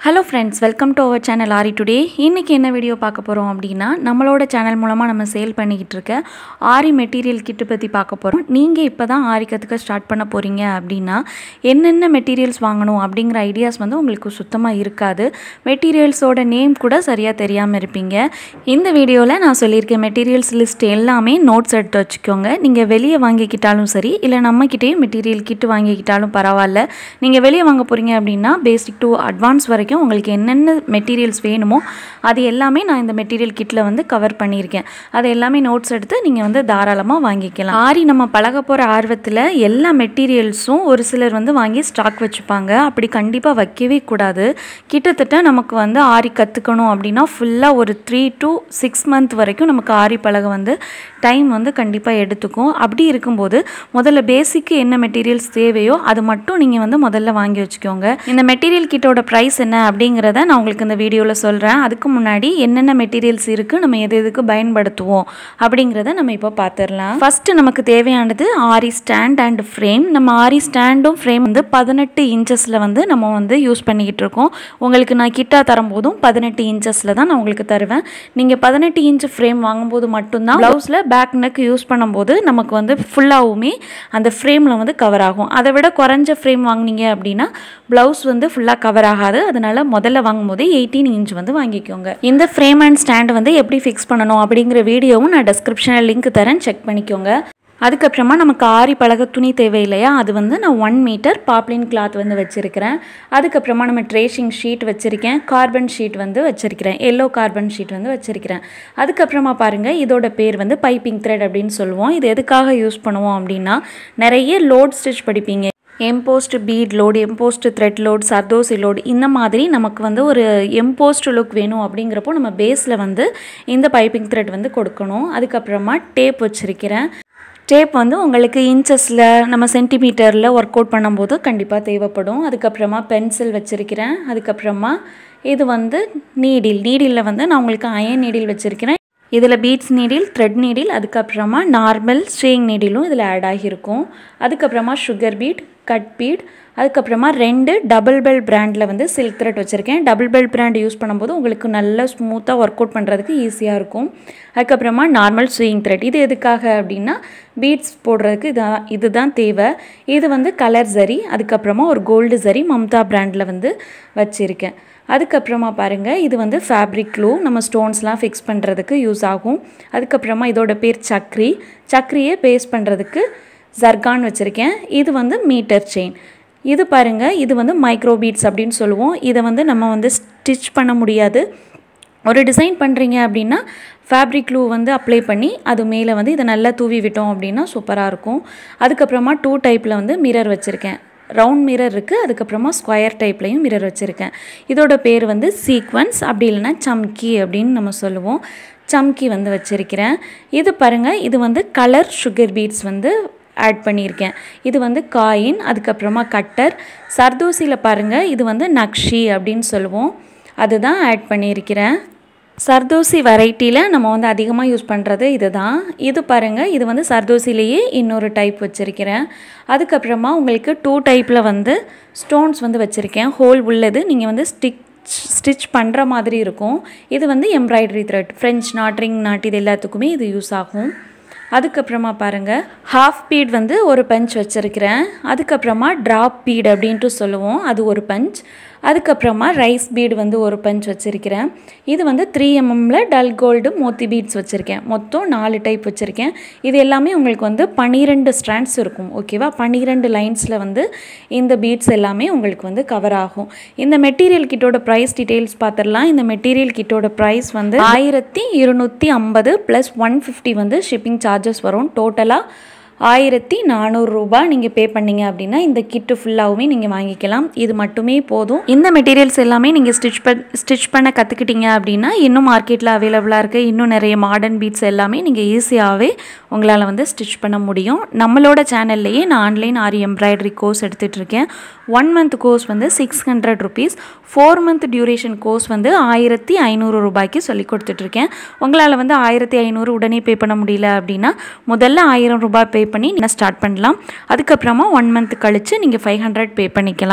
hello friends welcome to our channel Aari today இன்றைக்கி என்ன video பார்க்க போகிறோம் அப்படின்னா நம்மளோட சேனல் மூலமாக நம்ம சேல் பண்ணிக்கிட்டு இருக்க ஆரி மெட்டீரியல் கிட்டு பற்றி பார்க்க போகிறோம் நீங்கள் இப்போ தான் ஆரி கற்றுக்க ஸ்டார்ட் பண்ண போகிறீங்க அப்படின்னா என்னென்ன மெட்டீரியல்ஸ் வாங்கணும் அப்படிங்கிற ஐடியாஸ் வந்து உங்களுக்கு சுத்தமாக இருக்காது மெட்டீரியல்ஸோட நேம் கூட சரியாக தெரியாமல் இருப்பீங்க இந்த வீடியோவில் நான் சொல்லியிருக்கேன் மெட்டீரியல்ஸ் லிஸ்ட் எல்லாமே நோட்ஸ் எடுத்து வச்சுக்கோங்க நீங்கள் வெளியே வாங்கிக்கிட்டாலும் சரி இல்லை நம்மக்கிட்டேயும் மெட்டீரியல் கிட்டு வாங்கிக்கிட்டாலும் பரவாயில்ல நீங்கள் வெளியே வாங்க போகிறீங்க அப்படின்னா பேசிக் டு அட்வான்ஸ் வரைக்கும் உங்களுக்கு என்னென்ன மெட்டீரியல்ஸ் வேணுமோ அது எல்லாமே நான் இந்த மெட்டீரியல் கிட்டில் வந்து கவர் பண்ணியிருக்கேன் அது எல்லாமே நோட்ஸ் எடுத்து நீங்கள் வந்து தாராளமாக வாங்கிக்கலாம் ஆரி நம்ம பழக போகிற ஆர்வத்தில் எல்லா மெட்டீரியல்ஸும் ஒரு சிலர் வந்து வாங்கி ஸ்டாக் வச்சுப்பாங்க அப்படி கண்டிப்பாக வைக்கவே கூடாது கிட்டத்தட்ட நமக்கு வந்து ஆரி கற்றுக்கணும் அப்படின்னா ஃபுல்லாக ஒரு த்ரீ டு சிக்ஸ் மந்த் வரைக்கும் நமக்கு ஆரி பழக வந்து டைம் வந்து கண்டிப்பாக எடுத்துக்கும் அப்படி இருக்கும்போது முதல்ல பேசிக்கு என்ன மெட்டீரியல்ஸ் தேவையோ அது மட்டும் நீங்கள் வந்து முதல்ல வாங்கி வச்சுக்கோங்க இந்த மெட்டீரியல் கிட்டோட ப்ரைஸ் என்ன அப்படிங்கிறத நான் உங்களுக்கு இந்த வீடியோவில் சொல்கிறேன் அதுக்கு முன்னாடி என்னென்ன மெட்டீரியல்ஸ் இருக்குது நம்ம எது எதுக்கு பயன்படுத்துவோம் அப்படிங்கிறத நம்ம இப்போ பார்த்துடலாம் ஃபஸ்ட்டு நமக்கு தேவையானது ஆரி ஸ்டாண்ட் அண்ட் ஃப்ரேம் நம்ம ஆரி ஸ்டாண்டும் ஃப்ரேம் வந்து பதினெட்டு இன்ச்சஸில் வந்து நம்ம வந்து யூஸ் பண்ணிக்கிட்டு இருக்கோம் உங்களுக்கு நான் கிட்டா தரும்போதும் பதினெட்டு இன்ச்சஸில் தான் நான் உங்களுக்கு தருவேன் நீங்கள் பதினெட்டு இன்ச் ஃப்ரேம் வாங்கும்போது மட்டும்தான் ப்ளவுஸில் பேக் நெக் யூஸ் பண்ணும்போது நமக்கு வந்து ஃபுல்லாகவுமே அந்த ஃப்ரேமில் வந்து கவர் ஆகும் அதை விட குறைஞ்ச ஃப்ரேம் வாங்கினீங்க அப்படின்னா ப்ளவுஸ் வந்து ஃபுல்லாக கவர் ஆகாது அதனால முதல்ல வாங்கும்போது எயிட்டீன் இன்ச் வந்து வாங்கிக்கோங்க இந்த ஃப்ரேம் அண்ட் ஸ்டாண்ட் வந்து எப்படி ஃபிக்ஸ் பண்ணணும் அப்படிங்கிற வீடியோவும் நான் டெஸ்கிரிப்ஷனில் லிங்க் தரேன் செக் பண்ணிக்கோங்க அதுக்கப்புறமா நமக்கு ஆரி பழக துணி தேவை இல்லையா அது வந்து நான் ஒன் மீட்டர் பாப்ளின் கிளாத் வந்து வச்சுருக்கிறேன் அதுக்கப்புறமா நம்ம ட்ரேஷிங் ஷீட் வச்சுருக்கேன் கார்பன் ஷீட் வந்து வச்சுருக்கிறேன் எல்லோ கார்பன் ஷீட் வந்து வச்சுருக்கிறேன் அதுக்கப்புறமா பாருங்கள் இதோட பேர் வந்து பைப்பிங் த்ரெட் அப்படின்னு சொல்லுவோம் இது எதுக்காக யூஸ் பண்ணுவோம் அப்படின்னா நிறைய லோட் ஸ்டிச் படிப்பீங்க embossed bead load embossed thread load zardozi load இந்த மாதிரி நமக்கு வந்து ஒரு எம்போஸ்ட் லுக் வேணும் அப்படிங்கிறப்போ நம்ம பேஸில் வந்து இந்த பைப்பிங் த்ரெட் வந்து கொடுக்கணும் அதுக்கப்புறமா டேப் வச்சுருக்கிறேன் டேப் வந்து உங்களுக்கு இன்ச்சஸில் நம்ம சென்டிமீட்டரில் ஒர்க் அவுட் பண்ணும்போது கண்டிப்பாக தேவைப்படும் அதுக்கப்புறமா பென்சில் வச்சுருக்கிறேன் அதுக்கப்புறமா இது வந்து நீடில் நீடிலில் வந்து நான் உங்களுக்கு அயன் நீடில் வச்சுருக்கிறேன் இதில் பீட்ஸ் நீடில் த்ரெட் நீடில் அதுக்கப்புறமா நார்மல் ஸ்ட்ரேயிங் நீடிலும் இதில் ஆட் ஆகியிருக்கும் அதுக்கப்புறமா சுகர் பீட் கட் பீட் அதுக்கப்புறமா ரெண்டு டபுள் பெல் பிராண்டில் வந்து சில்க் த்ரெட் வச்சுருக்கேன் டபுள் பெல் பிராண்ட் யூஸ் பண்ணும்போது உங்களுக்கு நல்லா ஸ்மூத்தாக ஒர்க் அவுட் பண்ணுறதுக்கு ஈஸியாக இருக்கும் அதுக்கப்புறமா நார்மல் ஸ்விங் த்ரெட் இது எதுக்காக அப்படின்னா பீட்ஸ் போடுறதுக்கு இதான் இதுதான் தேவை இது வந்து கலர் சரி அதுக்கப்புறமா ஒரு கோல்டு சரி மம்தா பிராண்டில் வந்து வச்சுருக்கேன் அதுக்கப்புறமா பாருங்கள் இது வந்து ஃபேப்ரிக் க்ளூ நம்ம ஸ்டோன்ஸ்லாம் ஃபிக்ஸ் பண்ணுறதுக்கு யூஸ் ஆகும் அதுக்கப்புறமா இதோட பேர் சக்ரி சக்ரியை பேஸ்ட் பண்ணுறதுக்கு ஜர்கான் வச்சுருக்கேன் இது வந்து மீட்டர் செயின் இது பாருங்கள் இது வந்து மைக்ரோ பீட்ஸ் அப்படின்னு சொல்லுவோம் இதை வந்து நம்ம வந்து ஸ்டிச் பண்ண முடியாது ஒரு டிசைன் பண்ணுறீங்க அப்படின்னா ஃபேப்ரிக் க்ளூ வந்து அப்ளை பண்ணி அது மேலே வந்து இதை நல்லா தூவி விட்டோம் அப்படின்னா சூப்பராக இருக்கும் அதுக்கப்புறமா டூ டைப்பில் வந்து மிரர் வச்சுருக்கேன் ரவுண்ட் மிரர் இருக்குது அதுக்கப்புறமா ஸ்கொயர் டைப்லையும் மிரர் வச்சுருக்கேன் இதோட பேர் வந்து சீக்வன்ஸ் அப்படி இல்லைன்னா சம்கி அப்படின்னு நம்ம சொல்லுவோம் சம்கி வந்து வச்சுருக்கிறேன் இது பாருங்கள் இது வந்து கலர் சுகர் பீட்ஸ் வந்து ஆட் பண்ணியிருக்கேன் இது வந்து காயின் அதுக்கப்புறமா கட்டர் சர்தோசியில் பாருங்கள் இது வந்து நக்ஷி அப்படின்னு சொல்லுவோம் அதுதான் ஆட் பண்ணியிருக்கிறேன் சர்தோசி வெரைட்டியில் நம்ம வந்து அதிகமாக யூஸ் பண்ணுறது இது தான் இது பாருங்கள் இது வந்து சர்தோசிலேயே இன்னொரு டைப் வச்சுருக்கிறேன் அதுக்கப்புறமா உங்களுக்கு டூ டைப்பில் வந்து ஸ்டோன்ஸ் வந்து வச்சுருக்கேன் ஹோல் உள்ளது நீங்கள் வந்து ஸ்டிக் ஸ்டிச் பண்ணுற மாதிரி இருக்கும் இது வந்து embroidery thread French knot ring knot இது எல்லாத்துக்குமே இது யூஸ் ஆகும் அதுக்கப்புறமா பாருங்கள் ஹாஃப் பீட் வந்து ஒரு பஞ்ச் வச்சுருக்கிறேன் அதுக்கப்புறமா ட்ராப் பீட் அப்படின்ட்டு சொல்லுவோம் அது ஒரு பஞ்ச் அதுக்கப்புறமா ரைஸ் பீடு வந்து ஒரு பஞ்ச் வச்சுருக்கிறேன் இது வந்து த்ரீ எம்எம்மில் டல் கோல்டு மோத்தி பீட்ஸ் வச்சுருக்கேன் மொத்தம் நாலு டைப் வச்சுருக்கேன் இது எல்லாமே உங்களுக்கு வந்து பன்னிரெண்டு ஸ்ட்ராண்ட்ஸ் இருக்கும் ஓகேவா பன்னிரெண்டு லைன்ஸில் வந்து இந்த பீட்ஸ் எல்லாமே உங்களுக்கு வந்து கவர் ஆகும் இந்த மெட்டீரியல் கிட்டோட ப்ரைஸ் டீட்டெயில்ஸ் பார்த்துடலாம் இந்த மெட்டீரியல் கிட்டோட ப்ரைஸ் வந்து ஆயிரத்தி இருநூற்றி ஐம்பது ப்ளஸ் ஒன் ஃபிஃப்டி வந்து ஷிப்பிங் சார்ஜஸ் வரும் டோட்டலாக ஆயிரத்தி நானூறுரூபா நீங்கள் பே பண்ணீங்க அப்படின்னா இந்த கிட்டு ஃபுல்லாகவுமே நீங்கள் வாங்கிக்கலாம் இது மட்டுமே போதும் இந்த மெட்டீரியல்ஸ் எல்லாமே நீங்கள் ஸ்டிச் பண் ஸ்டிச் பண்ண கற்றுக்கிட்டீங்க அப்படின்னா இன்னும் மார்க்கெட்டில் அவைலபிளாக இருக்குது இன்னும் நிறைய மாடர்ன் பீட்ஸ் எல்லாமே நீங்கள் ஈஸியாகவே உங்களால் வந்து ஸ்டிச் பண்ண முடியும் நம்மளோட சேனல்லையே நான் ஆன்லைன் ஆரி எம்ப்ராய்டரி கோர்ஸ் எடுத்துகிட்ருக்கேன் ஒன் மந்த் கோர்ஸ் வந்து six hundred rupees four month duration course வந்து ஆயிரத்தி ஐநூறு ரூபாய்க்கு சொல்லி கொடுத்துட்ருக்கேன் உங்களால் வந்து ஆயிரத்தி ஐநூறு உடனே பே பண்ண முடியல அப்படின்னா முதல்ல ஆயிரம் ரூபாய் பே பண்ணி நீங்கள் ஸ்டார்ட் பண்ணலாம் அதுக்கப்புறமா ஒன் மந்த் கழித்து நீங்கள் ஃபைவ் ஹண்ட்ரட் பே பண்ணிக்கலாம்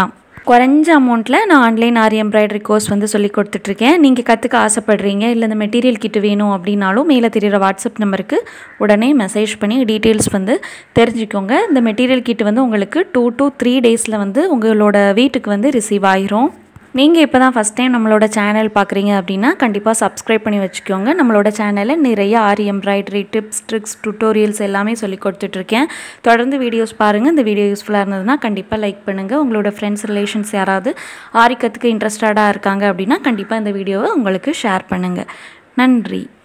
குறைஞ்ச அமௌண்ட்டில் நான் ஆன்லைன் ஆரி எம்ப்ராய்டரி கோர்ஸ் வந்து சொல்லி கொடுத்துட்ருக்கேன் நீங்கள் கற்றுக்க ஆசைப்படுறீங்க இல்லை இந்த மெட்டீரியல் கிட்டு வேணும் அப்படின்னாலும் மேலே தெரிகிற வாட்ஸ்அப் நம்பருக்கு உடனே மெசேஜ் பண்ணி டீட்டெயில்ஸ் வந்து தெரிஞ்சுக்கோங்க இந்த மெட்டீரியல் கிட்டு வந்து உங்களுக்கு டூ டு த்ரீ டேஸில் வந்து உங்களோட வீட்டுக்கு வந்து ரிசீவ் ஆயிரும் நீங்கள் இப்போ தான் ஃபஸ்ட் டைம் நம்மளோட சேனல் பார்க்குறீங்க அப்படின்னா கண்டிப்பாக சப்ஸ்கிரைப் பண்ணி வச்சுக்கோங்க நம்மளோட சேனலில் நிறைய Aari embroidery tips tricks tutorials எல்லாமே சொல்லி கொடுத்துட்ருக்கேன் தொடர்ந்து வீடியோஸ் பாருங்கள் இந்த வீடியோ யூஸ்ஃபுல்லாக இருந்ததுன்னா கண்டிப்பாக லைக் பண்ணுங்கள் உங்களோட ஃப்ரெண்ட்ஸ் ரிலேஷன்ஸ் யாராவது ஆரி கற்றுக்க இன்ட்ரெஸ்டடாக இருக்காங்க அப்படின்னா கண்டிப்பாக இந்த வீடியோவை உங்களுக்கு ஷேர் பண்ணுங்கள் நன்றி